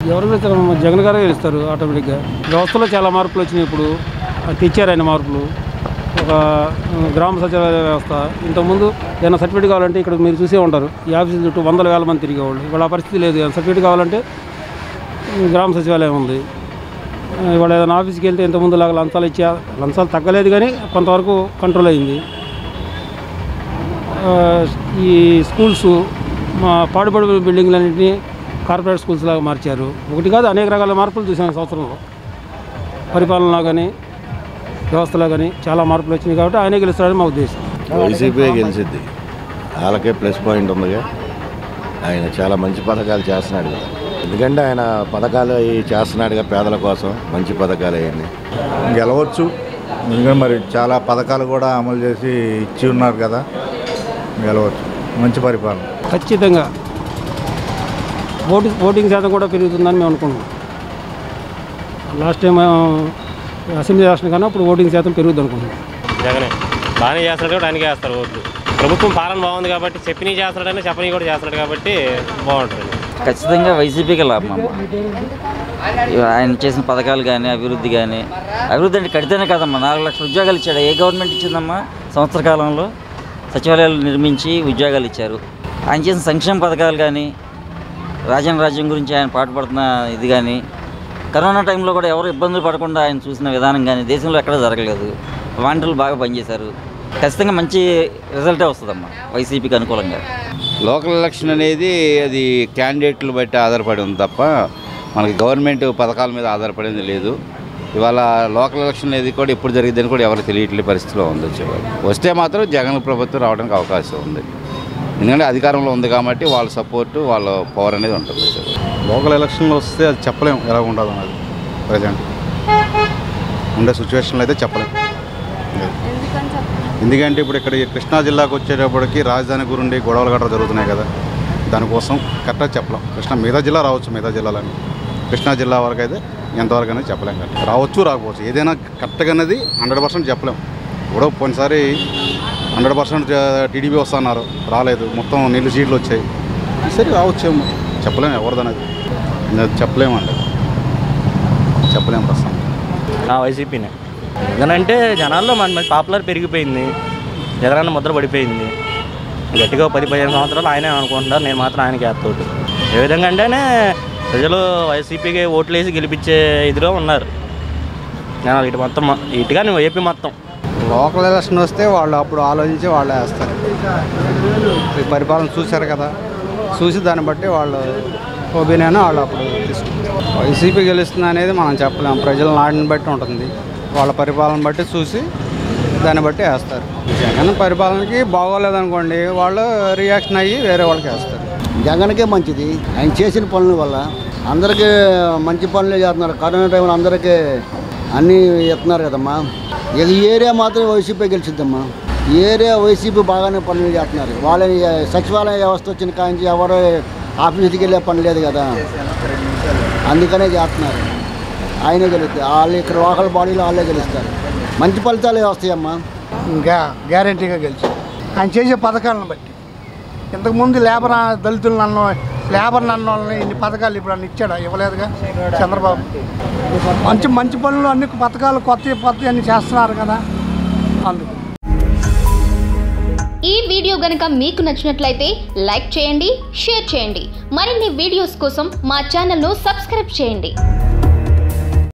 ఎవరు గెలుస్తారు జగన్ గారే గెలుస్తారు ఆటోమేటిక్గా వ్యవస్థలో చాలా మార్పులు వచ్చినాయి ఇప్పుడు అది తెచ్చారు ఆయన మార్పులు ఒక ఆ, గ్రామ సచివాలయ వ్యవస్థ ఇంతకుముందు ఏదైనా సర్టిఫికేట్ కావాలంటే ఇక్కడ మీరు చూసే ఉంటారు ఈ ఆఫీసుల చుట్టూ వందల వేల మంది తిరిగేవాళ్ళు ఇవాళ ఆ పరిస్థితి లేదు ఏదైనా సర్టిఫికేట్ కావాలంటే ఉమ్, గ్రామ సచివాలయం ఉంది ఆ, ఇవాళ ఏదైనా ఆఫీస్కి వెళ్తే ఇంతకుముందు లాగా లంచాలు ఇచ్చా లంచాలు తగ్గలేదు కానీ కొంతవరకు కంట్రోల్ అయింది ఆ, ఈ స్కూల్స్ మా పాడుపడి బిల్డింగ్లన్నింటినీ కార్పొరేట్ స్కూల్స్ లాగా మార్చారు ఒకటి కాదు అనేక రకాల మార్పులు చూసాం ఈ సంవత్సరంలో పరిపాలనలో కానీ వ్యవస్థలో కానీ చాలా మార్పులు వచ్చినాయి కాబట్టి ఆయనే గెలుస్తాడని మా ఉద్దేశం వైసీపీ గెలిచిద్ది వాళ్ళకే ప్లస్ పాయింట్ ఉందిగా ఆయన చాలా మంచి పథకాలు చేస్తున్నాడు కదా ఎందుకంటే ఆయన పథకాలు అవి చేస్తున్నాడుగా పేదల కోసం మంచి పథకాలు అవన్నీ గెలవచ్చు ఎందుకంటే మరి చాలా పథకాలు కూడా అమలు చేసి ఇచ్చి ఉన్నారు కదా గెలవచ్చు మంచి పరిపాలన ఖచ్చితంగా ఓటి ఓటింగ్ శాతం కూడా పెరుగుతుందని మేము అనుకుంటున్నాం లాస్ట్ టైం అసెంబ్లీ ఎలక్షన్ కన్నా ఇప్పుడు ఓటింగ్ శాతం పెరుగుద్ది అనుకుంటున్నాం జగనే బాగానే చేస్తున్నాడు కాబట్టి ఆయనకే వేస్తారు ఓట్లు ప్రభుత్వం పాలన బాగుంది కాబట్టి చెప్పినవి చేస్తున్నాడని చెప్పని కూడా చేస్తున్నాడు కాబట్టి బాగుంటుంది ఖచ్చితంగా వైసీపీకి లాభం అమ్మ ఆయన చేసిన పథకాలు కానీ అభివృద్ధి కానీ అభివృద్ధి అంటే కడితేనే కదమ్మా నాలుగు లక్షల ఉద్యోగాలు ఇచ్చాడు ఏ గవర్నమెంట్ ఇచ్చిందమ్మా సంవత్సర కాలంలో సచివాలయాలు నిర్మించి ఉద్యోగాలు ఇచ్చారు ఆయన చేసిన సంక్షేమ పథకాలు కానీ రాజ్యం రాజ్యం గురించి ఆయన పాటుపడుతున్న ఇది కానీ కరోనా టైంలో కూడా ఎవరు ఇబ్బందులు పడకుండా ఆయన చూసిన విధానం కానీ దేశంలో ఎక్కడా జరగలేదు వాంటలు బాగా పనిచేశారు ఖచ్చితంగా మంచి రిజల్టే వస్తుందమ్మా వైసీపీకి అనుకూలంగా లోకల్ ఎలక్షన్ అనేది అది క్యాండిడేట్లు బట్టి ఆధారపడి ఉంది తప్ప మనకి గవర్నమెంట్ పథకాల మీద ఆధారపడింది లేదు ఇవాళ లోకల్ ఎలక్షన్ అనేది కూడా ఎప్పుడు జరిగిద్దని కూడా ఎవరు తెలియట్లే పరిస్థితిలో ఉంది వచ్చేవాళ్ళు వస్తే మాత్రం జగన్ ప్రభుత్వం రావడానికి అవకాశం ఉంది ఎందుకంటే అధికారంలో ఉంది కాబట్టి వాళ్ళ సపోర్టు వాళ్ళ పవర్ అనేది ఉంటుంది లోకల్ ఎలక్షన్లో వస్తే అది చెప్పలేం ఎలా ఉండదు అన్నది ప్రజెంట్ ఉండే సిచ్యువేషన్లో అయితే చెప్పలేం ఎందుకంటే ఇప్పుడు ఇక్కడ ఈ కృష్ణా జిల్లాకు వచ్చేటప్పటికి రాజధాని గురుండి గొడవలు గట్రా జరుగుతున్నాయి కదా దానికోసం కరెక్ట్గా చెప్పలేం కృష్ణా మిగతా జిల్లా రావచ్చు మిగతా జిల్లాలని కృష్ణా జిల్లా వరకు అయితే ఎంతవరకు అనేది చెప్పలేం కరెక్ట్ రావచ్చు రాకపోవచ్చు ఏదైనా కరెక్ట్గా అనేది హండ్రెడ్ పర్సెంట్ చెప్పలేం ఇప్పుడు పోయినసారి హండ్రెడ్ పర్సెంట్ టీడీపీ వస్తున్నారు రాలేదు మొత్తం నీళ్ళు సీట్లు వచ్చాయి సరే రావచ్చేమో చెప్పలేము ఎవరిదనేది ఇంకా చెప్పలేమండి చెప్పలేము ప్రస్తుతం వైసీపీనే ఎందుకంటే జనాల్లో మన మంచి పాపులర్ పెరిగిపోయింది జగనన్న ముద్ర పడిపోయింది గట్టిగా పది పదిహేను సంవత్సరాలు ఆయనే అనుకుంటున్నారు నేను మాత్రం ఆయనకి వేస్తోటి ఏ విధంగా అంటేనే ప్రజలు వైసీపీకి ఓట్లు వేసి గెలిపించే ఇదిలో ఉన్నారు జనాలు ఇటు మొత్తం ఇటుగా నువ్వు ఏపీ మొత్తం లోకల్ ఎలక్షన్ వస్తే వాళ్ళు అప్పుడు ఆలోచించి వాళ్ళు వేస్తారు ఈ పరిపాలన చూశారు కదా చూసి దాన్ని బట్టి వాళ్ళు ఒపీనియన్ వాళ్ళు అప్పుడు తీసుకుంటారు వైసీపీ గెలుస్తుంది అనేది మనం చెప్పలేం ప్రజల నాడిని బట్టి ఉంటుంది వాళ్ళ పరిపాలన బట్టి చూసి దాన్ని బట్టి వేస్తారు జగన్ పరిపాలనకి బాగోలేదనుకోండి వాళ్ళు రియాక్షన్ అయ్యి వేరే వాళ్ళకి వేస్తారు జగన్కే మంచిది ఆయన చేసిన పనుల వల్ల అందరికీ మంచి పనులే చేస్తున్నారు కరోనా టైంలో అందరికీ అన్నీ ఇస్తున్నారు కదమ్మా ఇక ఈ ఏరియా మాత్రం వైసీపీ గెలిచిద్దమ్మా ఈ ఏరియా వైసీపీ బాగానే పనులు చేస్తున్నారు వాళ్ళ సచివాలయ వ్యవస్థ వచ్చిన కాంచి ఎవరు ఆఫీస్కి వెళ్ళే పని లేదు కదా అందుకనే చేస్తున్నారు ఆయనే గెలుస్తారు వాళ్ళు ఇక్కడ లోకల్ బాడీలో వాళ్ళే గెలుస్తారు మంచి ఫలితాలే వస్తాయమ్మా ఇంకా గ్యారంటీగా గెలిచి ఆయన చేసే పథకాలను బట్టి ఇంతకుముందు లేబర్ దళితులు నన్ను లేబర్ నన్ను వాళ్ళని ఇన్ని పథకాలు ఇప్పుడు అన్ని ఇచ్చాడా ఇవ్వలేదుగా చంద్రబాబు మంచి మంచి పనులు అన్ని పథకాలు కొత్త కొత్త అన్ని చేస్తున్నారు కదా అందుకు ఈ వీడియో గనుక మీకు నచ్చినట్లయితే లైక్ చేయండి షేర్ చేయండి మరిన్ని వీడియోస్ కోసం మా ఛానల్ను సబ్స్క్రైబ్ చేయండి